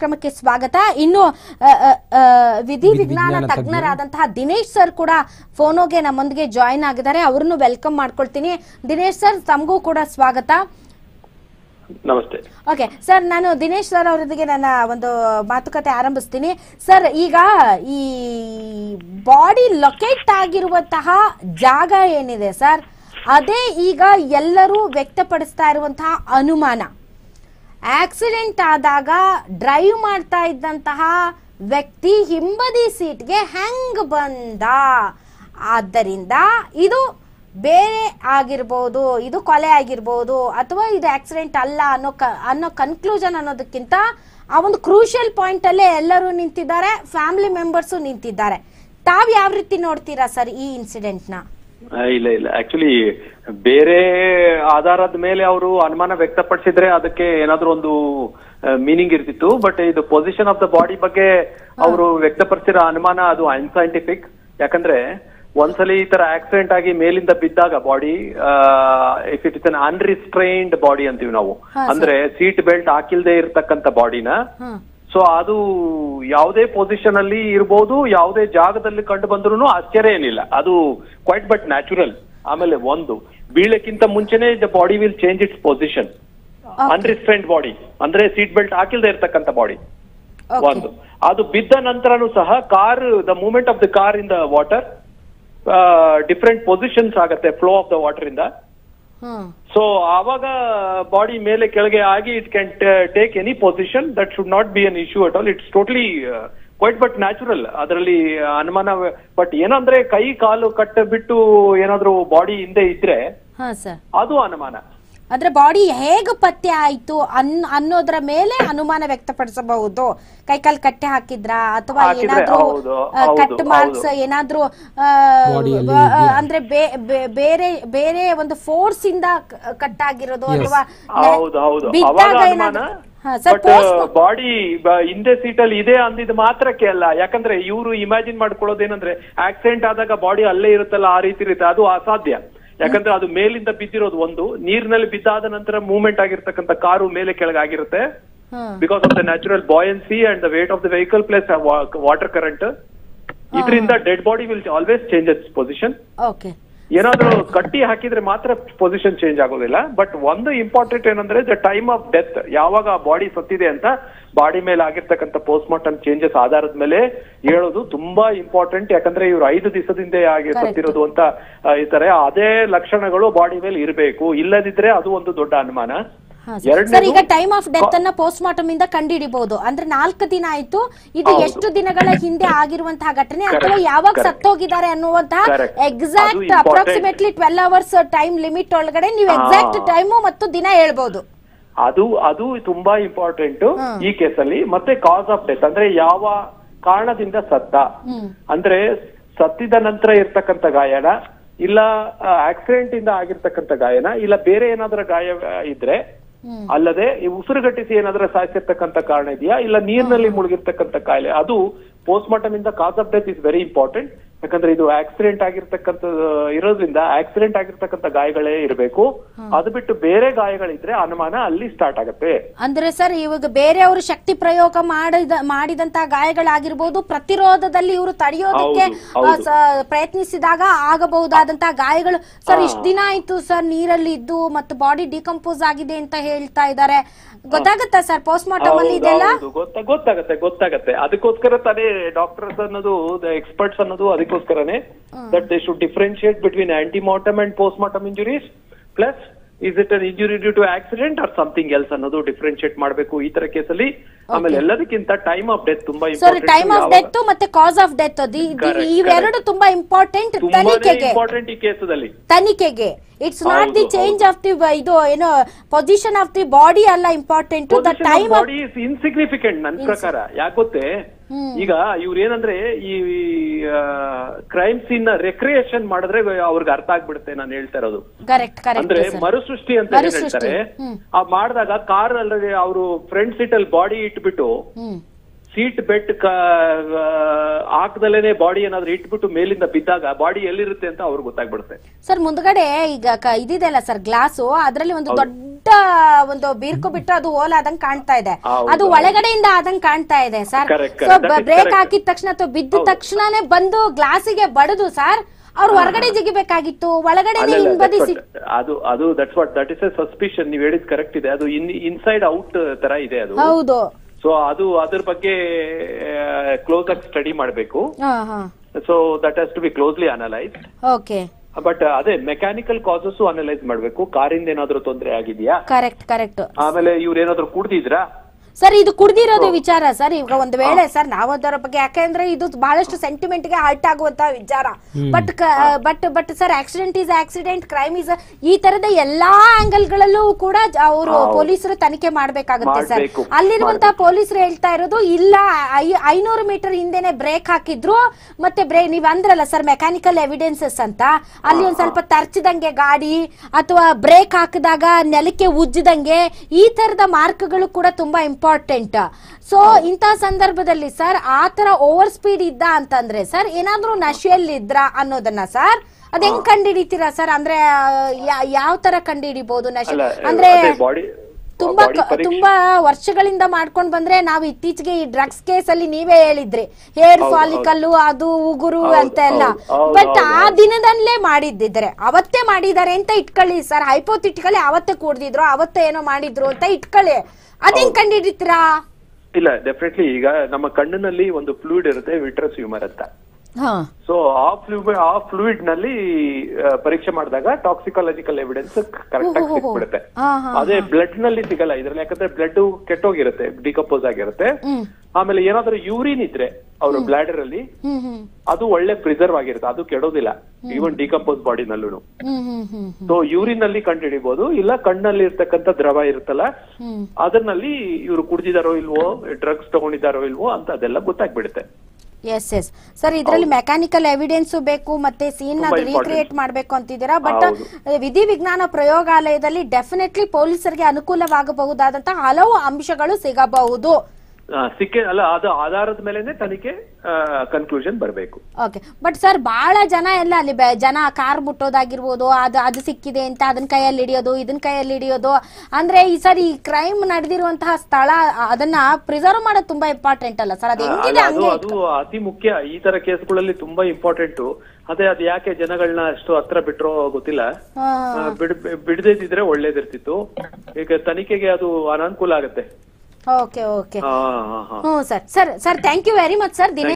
ಕಾರ್ಯಕ್ರಮಕ್ಕೆ ಸ್ವಾಗತ ಇನ್ನು ಅ, ಅ, ಅ, ವಿಧಿ ವಿಜ್ಞಾನ ವಿಜ್ಞಾನ ತಜ್ಞರಾದಂತಹ ದಿನೇಶ್ ಸರ್ ಕೂಡ ಫೋನೋಗೆ ನಮ್ಮೊಂದಿಗೆ ಜಾಯಿನ್ ಆಗಿದ್ದಾರೆ ಅವ್ರನ್ನು ವೆಲ್ಕಮ್ ಮಾಡ್ಕೊಳ್ತೀನಿ ದಿನೇಶ್ ಸರ್ ತಮಗೂ ಕೂಡ ಸ್ವಾಗತ ನಮಸ್ತೆ ಓಕೆ ಸರ್ ನಾನು ದಿನೇಶ್ ಸರ್ ಅವರೊಂದಿಗೆ ನನ್ನ ಒಂದು ಮಾತುಕತೆ ಆರಂಭಿಸ್ತೀನಿ ಸರ್ ಈಗ ಈ ಬಾಡಿ ಲೊಕೇಟ್ ಆಗಿರುವಂತಹ ಜಾಗ ಏನಿದೆ ಸರ್ ಅದೇ ಈಗ ಎಲ್ಲರೂ ವ್ಯಕ್ತಪಡಿಸ್ತಾ ಇರುವಂತಹ ಅನುಮಾನ ಆಕ್ಸಿಡೆಂಟ್ ಆದಾಗ ಡ್ರೈವ್ ಮಾಡ್ತಾ ಇದ್ದಂತಹ ವ್ಯಕ್ತಿ ಹಿಂಬದಿ ಸೀಟ್ಗೆ ಹೆಂಗ್ ಬಂದ ಆದ್ದರಿಂದ ಇದು ಬೇರೆ ಆಗಿರ್ಬೋದು ಇದು ಕೊಲೆ ಆಗಿರ್ಬೋದು ಅಥವಾ ಇದು ಆಕ್ಸಿಡೆಂಟ್ ಅಲ್ಲ ಅನ್ನೋ ಕ ಅನ್ನೋ ಕನ್ಕ್ಲೂಷನ್ ಅನ್ನೋದಕ್ಕಿಂತ ಆ ಒಂದು ಕ್ರೂಷಿಯಲ್ ಪಾಯಿಂಟ್ ಅಲ್ಲೇ ಎಲ್ಲರೂ ನಿಂತಿದ್ದಾರೆ ಫ್ಯಾಮಿಲಿ ಮೆಂಬರ್ಸು ನಿಂತಿದ್ದಾರೆ ತಾವ್ ಯಾವ ರೀತಿ ನೋಡ್ತೀರಾ ಸರ್ ಈ ಇನ್ಸಿಡೆಂಟ್ನ ಆ, ಇಲ್ಲ ಇಲ್ಲ ಆಕ್ಚುಲಿ ಬೇರೆ ಆಧಾರದ ಮೇಲೆ ಅವರು ಅನುಮಾನ ವ್ಯಕ್ತಪಡಿಸಿದ್ರೆ ಅದಕ್ಕೆ ಏನಾದ್ರೂ ಒಂದು ಮೀನಿಂಗ್ ಇರ್ತಿತ್ತು ಬಟ್ ಇದು ಪೊಸಿಷನ್ ಆಫ್ ದ ಬಾಡಿ ಬಗ್ಗೆ ಅವರು ವ್ಯಕ್ತಪಡಿಸಿರೋ ಅನುಮಾನ ಅದು ಅನ್ಸೈಂಟಿಫಿಕ್ ಯಾಕಂದ್ರೆ ಒಂದ್ಸಲಿ ಈ ತರ ಆಕ್ಸಿಡೆಂಟ್ ಆಗಿ ಮೇಲಿಂದ ಬಿದ್ದಾಗ body if it is an unrestrained body ಅಂತೀವಿ ನಾವು ಹಾ, ಅಂದ್ರೆ ಸೀಟ್ ಬೆಲ್ಟ್ ಹಾಕಿಲ್ದೇ ಇರ್ತಕ್ಕಂಥ ಬಾಡಿನ ಹ್ಮ್ ಸೊ ಅದು ಯಾವುದೇ ಪೊಸಿಷನ್ ಅಲ್ಲಿ ಇರ್ಬೋದು ಯಾವುದೇ ಜಾಗದಲ್ಲಿ ಕಂಡು ಬಂದ್ರು ಆಶ್ಚರ್ಯ ಏನಿಲ್ಲ ಅದು ಕ್ವೈಟ್ ಬಟ್ ನ್ಯಾಚುರಲ್ ಆಮೇಲೆ ಒಂದು ಬೀಳಕ್ಕಿಂತ ಮುಂಚೆನೆ the body will change its position unrestrained body ಅಂದ್ರೆ ಸೀಟ್ ಬೆಲ್ಟ್ ಹಾಕಿಲ್ದೆ ಇರ್ತಕ್ಕಂಥ ಬಾಡಿ ಓಕೆ ಒಂದು ಅದು ಬಿದ್ದ ನಂತರನು ಸಹ car the movement of the car in the water different positions ಆಗತ್ತೆ ಫ್ಲೋ ಆಫ್ ದ ವಾಟರ್ ಇಂದ ಹ್ಮ್ ಸೊ ಆವಾಗ ಬಾಡಿ ಮೇಲೆ ಕೆಳಗೆ ಆಗಿ it can take any position that should not be an issue at all it's totally quite but natural ಅದರಲ್ಲಿ ಅನುಮಾನ but ಏನಂದ್ರೆ ಕೈ ಕಾಲು ಕಟ್ಟ ಬಿಟ್ಟು ಏನಾದ್ರೂ ಬಾಡಿ ಹಿಂದೆ ಇದ್ರೆ ಹಾ ಸರ್ ಅದು ಅನುಮಾನ ಅಂದ್ರೆ ಬಾಡಿ ಹೇಗೆ ಪತ್ತೆ ಆಯ್ತು ಅನ್ ಅನ್ನೋದ್ರ ಮೇಲೆ ಅನುಮಾನ ವ್ಯಕ್ತಪಡಿಸಬಹುದು ಕೈಕಾಲ್ ಕಟ್ಟೆ ಹಾಕಿದ್ರ ಅಥವಾ ಹಾಕಿದ್ರೆ, ಏನಾದ್ರೂ ಹೌದು, ಆ, ಹೌದು, ಕಟ್ ಮಾರ್ಕ್ಸ್ ಹೌದು. ಏನಾದ್ರೂ ಆ, Bodyಯಲ್ಲಿ ಆ, ಇದೆಯಾ? ಅಂದ್ರೆ ಬೇ- ಬೇ- ಬೇರೆ ಬೇರೆ ಒಂದು ಫೋರ್ಸ್ ಇಂದ ಕ- ಕಟ್ ಆಗಿರೋದು Yes. ಅಥವಾ ಹೌದು ಹೌದು ಅವಾಗ ಬಿದ್ದಾಗ ಅನುಮಾನ ಏನಾದ್ರೂ ಹಾ, ಸರ್ ಬಟ್ post- ಬಾಡಿ ಹಿಂದೆ ಸೀಟಲ್ಲಿ ಇದೆ ಅಂದಿದ್ ಮಾತ್ರಕ್ಕೆ ಅಲ್ಲ ಯಾಕಂದ್ರೆ ಇವರು ಇಮ್ಯಾಜಿನ್ ಮಾಡ್ಕೊಳ್ಳೋದೇನಂದ್ರೆ ಆಕ್ಸಿಡೆಂಟ್ ಆದಾಗ ಬಾಡಿ ಅಲ್ಲೇ ಇರುತ್ತಲ್ಲ ಆ ರೀತಿ ಇರುತ್ತೆ ಅದು ಅಸಾಧ್ಯ ಯಾಕಂದ್ರೆ ಅದು ಮೇಲಿಂದ ಬಿದ್ದಿರೋದು ಒಂದು ನೀರಿನಲ್ಲಿ ಬಿದ್ದಾದ ನಂತರ ಮೂವ್ಮೆಂಟ್ ಆಗಿರ್ತಕ್ಕಂಥ ಕಾರು ಮೇಲೆ ಕೆಳಗಾಗಿರುತ್ತೆ hmm because of the natural buoyancy and the weight of the vehicle plus water current ಇದರಿಂದ dead body will always change its position okay ಏನಾದ್ರೂ ಕಟ್ಟಿ ಹಾಕಿದ್ರೆ ಮಾತ್ರ ಪೊಸಿಷನ್ ಚೇಂಜ್ ಆಗೋದಿಲ್ಲ ಬಟ್ ಒಂದು ಇಂಪಾರ್ಟೆಂಟ್ ಏನಂದ್ರೆ ದ ಟೈಮ್ ಆಫ್ ಡೆತ್ ಯಾವಾಗ body ಸತ್ತಿದೆ ಅಂತ ಬಾಡಿ ಮೇಲೆ ಆಗಿರ್ತಕ್ಕಂಥ ಪೋಸ್ಟ್ ಮಾರ್ಟಮ್ ಚೇಂಜಸ್ ಆಧಾರದ ಮೇಲೆ ಹೇಳೋದು ತುಂಬಾ ಇಂಪಾರ್ಟೆಂಟ್ ಯಾಕಂದ್ರೆ ಇವ್ರು ಐದು ದಿವಸದಿಂದ ಆಗಿ Correct. ಸತ್ತಿರೋದು ಅಂತ ಆ, ಇರ್ತಾರೆ ಅದೇ ಲಕ್ಷಣಗಳು ಬಾಡಿ ಮೇಲೆ ಇರಬೇಕು ಇಲ್ಲದಿದ್ರೆ ಅದು ಒಂದು ದೊಡ್ಡ ಅನುಮಾನ ಹಾ, ಸರ್. ಎರಡ್ನೇದು- ಸರ್ ಈಗ ಟೈಮ್ ಆಫ್ ಡೆತ್ ಅನ್ನ ಪೋಸ್ಟ್ ಮಾರ್ಟಮ್ ಇಂದ ಕಂಡುಹಿಡಿಬಹುದು ಅಂದ್ರೆ ನಾಲ್ಕು ದಿನ ಆಯ್ತು ಇದು ಹೌದು. ಎಷ್ಟು ದಿನಗಳ ಹಿಂದೆ ಆಗಿರುವಂತಹ ಘಟನೆ Correct, ಅಥವಾ ಯಾವಾಗ correct. ಸತ್ತೋಗಿದ್ದಾರೆ ಅನ್ನುವಂತಹ Correct. ಅದು exact important. Approximately twelve hours time limit ಒಳಗಡೆ ನೀವು ಹಾ. ಎಕ್ಸಾಕ್ಟ್ ಟೈಮು ಮತ್ತು ದಿನ ಹೇಳ್ಬಹುದು ಅದು ಅದು ತುಂಬಾ ಇಂಪಾರ್ಟೆಂಟ್ ಹ್ಮ್. ಈ ಕೇಸಲ್ಲಿ ಮತ್ತೆ ಕಾಸ್ ಆಫ್ ಡೆತ್ ಅಂದ್ರೆ ಯಾವ ಕಾರಣದಿಂದ ಸತ್ತ ಹ್ಮ್ ಅಂದ್ರೆ ಸತ್ತಿದ ನಂತರ ಇರ್ತಕ್ಕಂಥ ಗಾಯನ ಇಲ್ಲ ಆಕ್ಸಿಡೆಂಟ್ ಇಂದ ಆಗಿರ್ತಕ್ಕಂಥ ಗಾಯನ ಇಲ್ಲ ಬೇರೆ ಏನಾದ್ರೂ ಗಾಯ ಆ, ಇದ್ರೆ ಹ್ಮ್ ಅಲ್ಲದೆ ಈ ಉಸಿರುಗಟ್ಟಿಸಿ ಏನಾದ್ರೂ ಸಾಯಿಸಿರ್ತಕ್ಕಂಥ ಕಾರಣ ಇದೆಯಾ ಇಲ್ಲ ನೀರಿನಲ್ಲಿ ಮುಳುಗಿರ್ತಕ್ಕಂಥ ಕಾಯಿಲೆ ಅದು ಪೋಸ್ಟ್ ಮಾರ್ಟಮ್ ಇಂದ cause of death is very important ಯಾಕಂದ್ರೆ ಇದು ಆಕ್ಸಿಡೆಂಟ್ ಆಗಿರ್ತಕ್ಕಂಥ ಇರೋದ್ರಿಂದ ಆಕ್ಸಿಡೆಂಟ್ ಆಗಿರ್ತಕ್ಕಂಥ ಗಾಯಗಳೇ ಇರಬೇಕು ಅದು ಬಿಟ್ಟು ಬೇರೆ ಗಾಯಗಳಿದ್ರೆ ಅನುಮಾನ ಅಲ್ಲಿ ಸ್ಟಾರ್ಟ್ ಆಗುತ್ತೆ ಅಂದ್ರೆ ಸರ್ ಇವಾಗ ಬೇರೆಯವರು ಶಕ್ತಿ ಪ್ರಯೋಗ ಮಾಡಿದ ಮಾಡಿದಂತಹ ಗಾಯಗಳಾಗಿರ್ಬೋದು ಪ್ರತಿರೋಧದಲ್ಲಿ ಇವರು ತಡೆಯೋದಕ್ಕೆ ಹೌದು, ಹೌದು. ಆ, ಸ- ಪ್ರಯತ್ನಿಸಿದಾಗ ಆಗಬಹುದಾದಂತಹ ಗಾಯಗಳು ಸರ್ ಇಷ್ಟ ದಿನ ಆಯ್ತು ಸರ್ ನೀರಲ್ಲಿ ಇದ್ದು ಮತ್ತು ಬಾಡಿ ಡಿಕಂಪೋಸ್ ಆಗಿದೆ ಅಂತ ಹೇಳ್ತಾ ಇದ್ದಾರೆ ಗೊತ್ತಾಗುತ್ತಾ ಸರ್ ಪೋಸ್ಟ್ ಮಾರ್ಟಮ್ ಅಲ್ಲಿ ಹೌದು, ಇದೆಲ್ಲ ಹೌದು, ಗೊತ್ತ- ಗೊತ್ತಾಗತ್ತೆ ಗೊತ್ತಾಗತ್ತೆ ಅದಕ್ಕೋಸ್ಕರ ತಾನೇ ಡಾಕ್ಟರ್ಸ್ ಅನ್ನೋದು ಎಕ್ಸ್ಪರ್ಟ್ಸ್ ಅನ್ನೋದು ಅದಕ್ಕೋಸ್ಕರನೇ that they should differentiate between ante mortem and post mortem injuries plus is it an injury due to accident or something else ಅನ್ನೋದು ಡಿಫ್ರೆನ್ಶಿಯೇಟ್ ಮಾಡಬೇಕು ಈ ತರ ಕೇಸಲ್ಲಿ ಆಮೇಲೆ ಎಲ್ಲದಕ್ಕಿಂತ ಟೈಮ್ ಆಫ್ ಡೆತ್ ತುಂಬಾ sir time of important death ಮತ್ತೆ cause of death Correct, ಇವೆರಡು ತುಂಬಾ ಇಂಪಾರ್ಟೆಂಟ್ ತುಂಬಾನೇ ತನಿಖೆಗೆ ಇಂಪಾರ್ಟೆಂಟ್ ಈ ಕೇಸದಲ್ಲಿ ತನಿಖೆಗೆ ಇಟ್ಸ್ ನಾಟ್ ದಿ ಹೌದು, ಚೇಂಜ್ ಆಫ್ ದಿ ಇದು ಏನು ಪೊಸಿಷನ್ ಆಫ್ ದಿ ಬಾಡಿ ಅಲ್ಲ important the time body is insignificant ನನ್ ಪ್ರಕಾರ ಯಾಕೆ ಗೊತ್ತೇ ಈಗ ಇವ್ರು ಏನಂದ್ರೆ ಈ ಕ್ರೈಮ್ ಸೀನ್ ನ ರೆಕ್ರಿಯೇಷನ್ ಮಾಡಿದ್ರೆ ಅವ್ರಿಗೆ ಅರ್ಥ ಆಗ್ಬಿಡುತ್ತೆ ನಾನು ಹೇಳ್ತಾ ಇರೋದು ಕರೆಕ್ಟ್ ಅಂದ್ರೆ ಕರೆಕ್ಟ್ ಮರುಸೃಷ್ಟಿ ಅಂತ ಏನ್ ಮರುಸೃಷ್ಟಿ, ಹೇಳ್ತಾರೆ ಹ್ಮ್. ಆ ಮಾಡಿದಾಗ ಕಾರ್ ಅಲ್ಲಿ ಅವರು ಫ್ರಂಟ್ ಸೀಟ್ ಅಲ್ಲಿ ಬಾಡಿ ಇಟ್ಬಿಟ್ಟು ಹ್ಮ್ ಸೀಟ್ ಬೆಟ್ ಹಾಕದಲ್ಲೇನೆ ಬಾಡಿ ಏನಾದ್ರು ಇಟ್ಬಿಟ್ಟು ಮೇಲಿಂದ ಬಿದ್ದಾಗ ಬಾಡಿ ಎಲ್ಲಿರುತ್ತೆ ಅಂತ ಅವ್ರಿಗೆ ಗೊತ್ತಾಗ್ಬಿಡುತ್ತೆ ಸರ್ ಮುಂದ್ಗಡೆ ಈಗ ಕ- ಇದಿದೆಲ್ಲ ಸರ್ ಗ್ಲಾಸು ಅದರಲ್ಲಿ ಒಂದು ದೊಡ್ಡ ದೊಡ್ಡ ಒಂದು ಬೀರ್ಕು ಬಿಟ್ಟು ಅದು ಹೋಲ್ ಆದಂಗ್ ಕಾಣ್ತಾ ಇದೆ ಹೌದು, ಅದು ಹೌದು. ಒಳಗಡೆಯಿಂದ ಆದಂಗ್ ಕಾಣ್ತಾ ಇದೆ sir Correct, so correct. That is brake correct. ಹಾಕಿದ ತಕ್ಷಣ ಅಥವಾ ಬಿದ್ದ ಹೌದು. ತಕ್ಷಣನೇ ಬಂದು ಗ್ಲಾಸಿಗೆ ಬಡದು ಸರ್ ಅವ್ರು ಹೊರಗಡೆ ಜಿಗಿಬೇಕಾಗಿತ್ತು ಒಳಗಡೆ ಅಲ್ಲಲ್ಲ, ಹಿಂಬದಿ that's ಸಿಕ್ what- ಅದು ಅದು that's what that is a suspicion ನೀವ್ ಹೇಳಿದ್ ಕರೆಕ್ಟ್ ಇದೆ ಅದು ಇನ್ ಇನ್ಸೈಡ್ ಔಟ್ ತರ ಇದೆ ಅದು ಹೌದು ಸೊ ಅದು ಅದ್ರ ಬಗ್ಗೆ ಕ್ಲೋಸ್ ಆಗಿ ಸ್ಟಡಿ ಮಾಡಬೇಕು ಹಾ ಹಾ so that has to be closely analyse okay but ಅದೇ ಮೆಕ್ಯಾನಿಕಲ್ ಕಾಸಸ್ ಅನಲೈಸ್ ಮಾಡ್ಬೇಕು ಕಾರಿಂದ ಏನಾದ್ರೂ ತೊಂದರೆ ಆಗಿದ್ಯಾ ಕರೆಕ್ಟ್ ಕರೆಕ್ಟ್ ಆಮೇಲೆ ಇವ್ರು ಏನಾದ್ರು ಕುಡ್ದಿದ್ರಾ ಸರ್ ಇದು ಕುಡ್ದಿರೋದು ವಿಚಾರ ಸರ್ ಈಗ ಒಂದು ವೇಳೆ ಸರ್ ನಾವು ಅದರ ಬಗ್ಗೆ ಯಾಕೆಂದ್ರೆ ಇದು ಬಹಳಷ್ಟು ಸೆಂಟಿಮೆಂಟ್ ಗೆ ಹರ್ಟ್ ಆಗುವಂತ ವಿಚಾರ but but but sir accident is accident crime is ಈ ತರದ ಎಲ್ಲಾ ಆಂಗಲ್ ಗಳಲ್ಲೂ ಕೂಡ ಅವರು ಹೌದು. ಪೊಲೀಸರು ತನಿಖೆ ಮಾಡ್ಬೇಕಾಗುತ್ತೆ ಸರ್ ಮಾಡ್ಬೇಕು, ಅಲ್ಲಿರುವಂತ ಪೊಲೀಸರು ಹೇಳ್ತಾ ಇರೋದು ಇಲ್ಲ ಐ- ಐನೂರು ಮೀಟರ್ ಹಿಂದೆನೆ ಬ್ರೇಕ್ ಹಾಕಿದ್ರು ಮತ್ತೆ ಬ್ರೇಕ್ ನೀವ್ ಅಂದ್ರಲ್ಲ ಸರ್ ಮೆಕ್ಯಾನಿಕಲ್ ಎವಿಡೆನ್ಸಸ್ ಅಂತ ಅಲ್ಲಿ ಒಂದ್ ಸ್ವಲ್ಪ ತರ್ಚಿದಂಗೆ ಗಾಡಿ ಅಥವಾ ಬ್ರೇಕ್ ಹಾಕಿದಾಗ ನೆಲಕ್ಕೆ ಉಜ್ಜಿದಂಗೆ ಈ ತರದ ಮಾರ್ಕ್ಗಳು ಕೂಡ ತುಂಬಾ ಇಂಪಾರ್ಟೆಂಟ್ ಸೊ ಇಂಥ ಸಂದರ್ಭದಲ್ಲಿ ಸರ್ ಆ ತರ ಓವರ್ ಸ್ಪೀಡ್ ಇದ್ದ ಅಂತಂದ್ರೆ ಸರ್ ಏನಾದ್ರೂ ನಶೆಯಲ್ಲಿ ಇದ್ರ ಅನ್ನೋದನ್ನ ಸರ್ ಅದ್ ಹೆಂಗ್ ಕಂಡಿಡಿತೀರಾ ಸರ್ ಅಂದ್ರೆ ಯಾ- ಯಾವ ತರ ಕಂಡಿಡಿಬಹುದು ನಶೆ ಅಲ್ಲ ಅಂದ್ರೆ ಬಾಡಿ ತುಂಬಾ ಬಾಡಿ ಕ- ಪರೀಕ್ಷೆ ತುಂಬಾ ವರ್ಷಗಳಿಂದ ಮಾಡ್ಕೊಂಡ್ ಬಂದ್ರೆ ನಾವು ಇತ್ತೀಚೆಗೆ ಈ ಡ್ರಗ್ಸ್ ಕೇಸ್ ಅಲ್ಲಿ ನೀವೇ ಹೇಳಿದ್ರಿ ಹೇರ್ ಹೌದು, ಫಾಲಿಕಲ್ ಅದು ಉಗುರು ಹೌದು, ಅಂತ ಎಲ್ಲ ಹೌದು, ಹೌದು, ಬಟ್ ಹೌದು, ಆ ಹೌದು. ದಿನದಲ್ಲೇ ಮಾಡಿದ್ದಿದ್ರೆ ಅವತ್ತೇ ಮಾಡಿದ್ದಾರೆ ಅಂತ ಇಟ್ಕೊಳ್ಳಿ ಸರ್ ಹೈಪೋಥಿಟಿಕಲಿ ಅವತ್ತೇ ಕೂಡ್ದಿದ್ರು ಅವತ್ತೇ ಏನೋ ಮಾಡಿದ್ರು ಅಂತ ಇಟ್ಕೊಳ್ಳಿ ಅದೇನ್ ಕಂಡಿಡಿತೀರಾ ಇಲ್ಲ ಡೆಫಿನೆಟ್ಲಿ ಈಗ ನಮ್ಮ ಕಣ್ಣಿನಲ್ಲಿ ಒಂದು ಫ್ಲೂಯಿಡ್ ಇರುತ್ತೆ ವಿಟ್ರಸ್ ಹ್ಯೂಮರ್ ಅಂತ ಹಾ ಸೊ ಆ ಫ್ಲೂಯಿಡ್ ಆ ಫ್ಲೂಯಿಡ್ ನಲ್ಲಿ ಆ, ಪರೀಕ್ಷೆ ಮಾಡಿದಾಗ ಟಾಕ್ಸಿಕಾಲಜಿಕಲ್ ಎವಿಡೆನ್ಸ್ ಕರೆಕ್ಟ್ ಆಗಿ ಓಹೋ, ಓಹೋ. ಸಿಕ್ಬಿಡುತ್ತೆ ಹಾ, ಹಾ, ಅದೇ ಬ್ಲಡ್ ನಲ್ಲಿ ಸಿಗಲ್ಲ ಇದ್ರಲ್ಲಿ ಯಾಕಂದ್ರೆ ಬ್ಲಡ್ ಕೆಟ್ಟೋಗಿರುತ್ತೆ ಡಿಕಂಪೋಸ್ ಆಗಿರುತ್ತೆ ಹ್ಮ್ ಆಮೇಲೆ ಏನಾದ್ರೂ ಯೂರಿನ್ ಇದ್ರೆ ಅವ್ರ ಬ್ಲಾಡರ್ ಅಲ್ಲಿ ಹ್ಮ್ ಹ್ಮ್ ಅದು ಒಳ್ಳೆ ಪ್ರಿಸರ್ವ್ ಆಗಿರುತ್ತೆ ಅದು ಕೆಡೋದಿಲ್ಲ ಈವನ್ ಡಿಕಂಪೋಸ್ ಬಾಡಿನಲ್ಲೂ hmm hmm hmm so urine ನಲ್ಲಿ ಕಂಡು ಹಿಡಿಬಹುದು ಇಲ್ಲ ಕಣ್ಣಲ್ಲಿ ಇರ್ತಕ್ಕಂಥ ದ್ರವ ಇರುತ್ತಲ್ಲ ಹ್ಮ್ ಅದರಲ್ಲಿ ಇವರು ಕುಡ್ದಿದಾರೋ ಇಲ್ವೋ ಡ್ರಗ್ಸ್ ತಗೊಂಡಿದಾರೋ ಇಲ್ವೋ ಅಂತ ಅದೆಲ್ಲ ಗೊತ್ತಾಗ್ಬಿಡುತ್ತೆ ಎಸ್ ಎಸ್ ಸರ್ ಇದರಲ್ಲಿ ಮೆಕ್ಯಾನಿಕಲ್ ಎವಿಡೆನ್ಸ್ ಬೇಕು ಮತ್ತೆ ಸೀನ್ ತುಂಬಾ important. ರೀಕ್ರಿಯೇಟ್ ಮಾಡ್ಬೇಕು ಅಂತಿದ್ದೀರಾ ಬಟ್ ಹೌದು. ವಿಧಿ ವಿಜ್ಞಾನ ಪ್ರಯೋಗಾಲಯದಲ್ಲಿ ಡೆಫಿನೆಟ್ಲಿ ಪೊಲೀಸರಿಗೆ ಅನುಕೂಲವಾಗಬಹುದಾದಂತಹ ಹಲವು ಅಂಶಗಳು ಸಿಗಬಹುದು ಆ, ಸಿಕ್ಕೆ ಅಲ್ಲ ಅದು ಆಧಾರದ ಮೇಲೆನೆ ತನಿಖೆ ಕನ್ಕ್ಲೂಷನ್ ಬರಬೇಕು ಓಕೆ ಬಟ್ ಸರ್ ಬಹಳ ಜನ ಎಲ್ಲ ಅಲ್ಲಿ ಬೆ- ಜನ ಕಾರ್ ಮುಟ್ಟೋದಾಗಿರ್ಬೋದು ಅದು ಅದು ಸಿಕ್ಕಿದೆ ಅಂತ ಅದನ್ನ ಕೈಯಲ್ಲಿ ಹಿಡಿಯೋದು ಇದನ್ನ ಕೈಯಲ್ಲಿ ಹಿಡಿಯೋದು ಅಂದ್ರೆ ಈ ಸರ್ ಈ ಕ್ರೈಮ್ ನಡೆದಿರುವಂತಹ ಸ್ಥಳ ಆ, ಅದನ್ನ ಪ್ರಿಸರ್ವ್ ಮಾಡೋದು ತುಂಬಾ ಇಂಪಾರ್ಟೆಂಟ್ ಅಲ್ಲ ಸರ್ ಅದು ಹೆಂಗಿದೆ ಅದು ಹಂಗೆ ಅದು ಅತಿ ಮುಖ್ಯ ಈ ತರ ಕೇಸ್ಗಳಲ್ಲಿ ತುಂಬಾ ಇಂಪಾರ್ಟೆಂಟ್ ಅದೇ ಅದು ಯಾಕೆ ಜನಗಳನ್ನ ಅಷ್ಟು ಹತ್ರ ಬಿಟ್ರೋ ಗೊತ್ತಿಲ್ಲ ಹಾ. ಆ, ಬಿಡ್ ಬಿಡದೇ ಇದ್ರೆ ಒಳ್ಳೇದಿರ್ತಿತ್ತು ಈಗ ತನಿಖೆಗೆ ಅದು ಅನಾನುಕೂಲ ಆಗುತ್ತೆ ಓಕೆ ಓಕೆ ಹಾ ಹಾ ಹಾ ಹ್ಞೂ sir sir sir thank you very much sir Dinesh